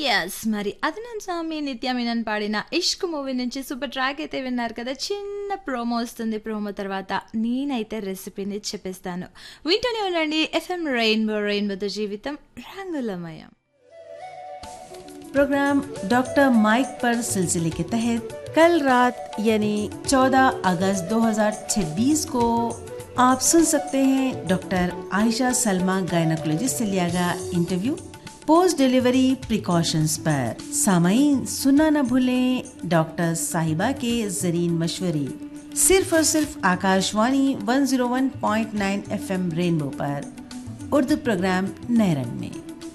Yes. మరి 'అదనన్ స్వామి నిత్య మీనన్' పాడిన 'Ishq' movie నుంచి సూపర్ ట్రాక్ అయితే విన్నారు కదా! చిన్న ప్రోమో వస్తుంది. ప్రోమో తర్వాత నేనైతే రెసిపీని చెప్పేస్తాను. వింటూనే ఉండండి ఎఫ్ఎం రెయిన్బో రెయిన్బోతో జీవితం రంగులమయం. प्रोग्राम डॉक्टर माइक पर सिलसिले के तहत कल रात यानी 14 अगस्त 2026 को आप सुन सकते हैं डॉक्टर आयशा सलमा गायनकोलॉजिस्ट से लिया गया इंटरव्यू पोस्ट डिलीवरी प्रिकॉशंस पर सामाइन सुनना न भूलें डॉक्टर साहिबा के जरीन मशवरे सिर्फ और सिर्फ आकाशवाणी 101.9 एफएम रेनबो पर उर्दू प्रोग्राम नए रंग में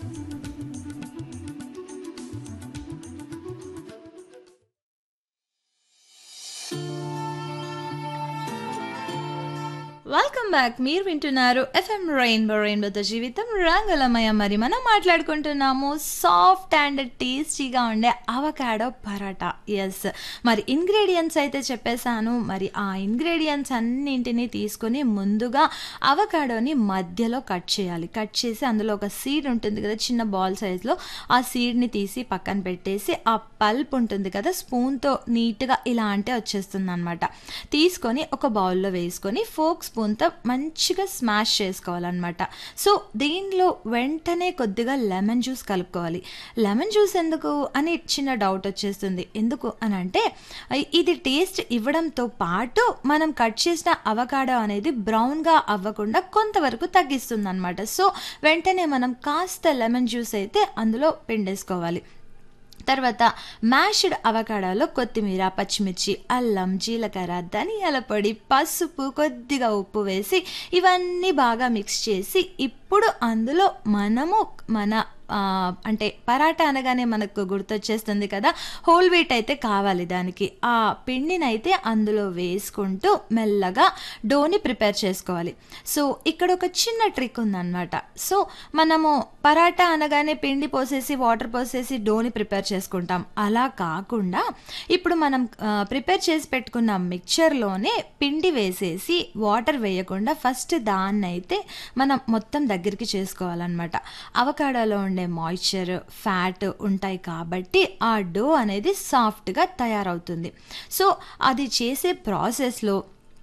వెల్కమ్ బ్యాక్ మీరు వింటున్నారు ఎఫ్ఎం రెయిన్బో రెయిన్బోతో జీవితం రంగులమయ మరి మనం మాట్లాడుకుంటున్నాము సాఫ్ట్ అండ్ టేస్టీగా ఉండే అవకాడో పరాటా ఎస్ మరి ఇంగ్రీడియంట్స్ అయితే చెప్పేశాను మరి ఆ ఇంగ్రీడియంట్స్ అన్నింటినీ తీసుకొని ముందుగా అవకాడోని మధ్యలో కట్ చేయాలి కట్ చేసి అందులో ఒక సీడ్ ఉంటుంది కదా చిన్న బాల్ సైజ్లో ఆ సీడ్ని తీసి పక్కన పెట్టేసి ఆ పల్ప్ ఉంటుంది కదా స్పూన్తో నీట్గా ఇలా అంటే వచ్చేస్తుంది అనమాట తీసుకొని ఒక బౌల్లో వేసుకొని ఫోక్ స్పూన్తో మంచిగా స్మాష్ చేసుకోవాలన్నమాట సో దీనిలో వెంటనే కొద్దిగా లెమన్ జ్యూస్ కలుపుకోవాలి లెమన్ జ్యూస్ ఎందుకు అని చిన్న డౌట్ వచ్చేస్తుంది ఎందుకు అని అంటే ఇది టేస్ట్ ఇవ్వడంతో పాటు మనం కట్ చేసిన అవకాడో అనేది బ్రౌన్గా అవ్వకుండా కొంతవరకు తగ్గిస్తుంది అనమాట సో వెంటనే మనం కాస్త లెమన్ జ్యూస్ అయితే అందులో పిండేసుకోవాలి తర్వాత మ్యాష్డ్ అవకాడాలో కొత్తిమీర పచ్చిమిర్చి అల్లం జీలకర్ర ధనియాల పొడి పసుపు కొద్దిగా ఉప్పు వేసి ఇవన్నీ బాగా మిక్స్ చేసి ఇప్పుడు అందులో మనము మన అంటే పరాటా అనగానే మనకు గుర్తొచ్చేస్తుంది కదా హోల్ వీట్ అయితే కావాలి దానికి ఆ పిండిని అయితే అందులో వేసుకుంటూ మెల్లగా డోని ప్రిపేర్ చేసుకోవాలి సో ఇక్కడ ఒక చిన్న ట్రిక్ ఉందన్నమాట సో మనము పరాటా అనగానే పిండి పోసేసి వాటర్ పోసేసి డోని ప్రిపేర్ చేసుకుంటాం అలా కాకుండా ఇప్పుడు మనం ప్రిపేర్ చేసి పెట్టుకున్న మిక్చర్లోనే పిండి వేసేసి వాటర్ వేయకుండా ఫస్ట్ దాన్ని అయితే మనం మొత్తం దగ్గరికి చేసుకోవాలన్నమాట అవకాడోలో ఉండే మాయిశ్చర్ ఫ్యాట్ ఉంటాయి కాబట్టి ఆ డో అనేది సాఫ్ట్గా తయారవుతుంది సో అది చేసే ప్రాసెస్లో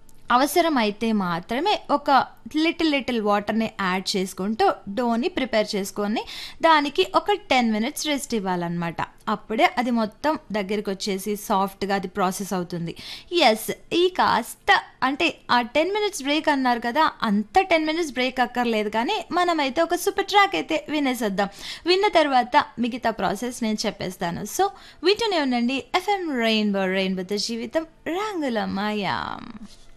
అవసరమైతే మాత్రమే ఒక లిటిల్ లిటిల్ వాటర్ని యాడ్ చేసుకుంటూ డోని ప్రిపేర్ చేసుకొని దానికి ఒక టెన్ మినిట్స్ రెస్ట్ ఇవ్వాలన్నమాట అప్పుడే అది మొత్తం దగ్గరికి వచ్చేసి సాఫ్ట్గా అది ప్రాసెస్ అవుతుంది ఎస్ ఈ కాస్త అంటే ఆ టెన్ మినిట్స్ బ్రేక్ అన్నారు కదా అంత టెన్ మినిట్స్ బ్రేక్ అక్కర్లేదు కానీ మనమైతే ఒక సూపర్ ట్రాక్ అయితే వినేసేద్దాం విన్న తర్వాత మిగతా ప్రాసెస్ నేను చెప్పేస్తాను సో వీటినే ఉండండి ఎఫ్ఎం రెయిన్బో రెయిన్బోతో జీవితం రంగుల మాయా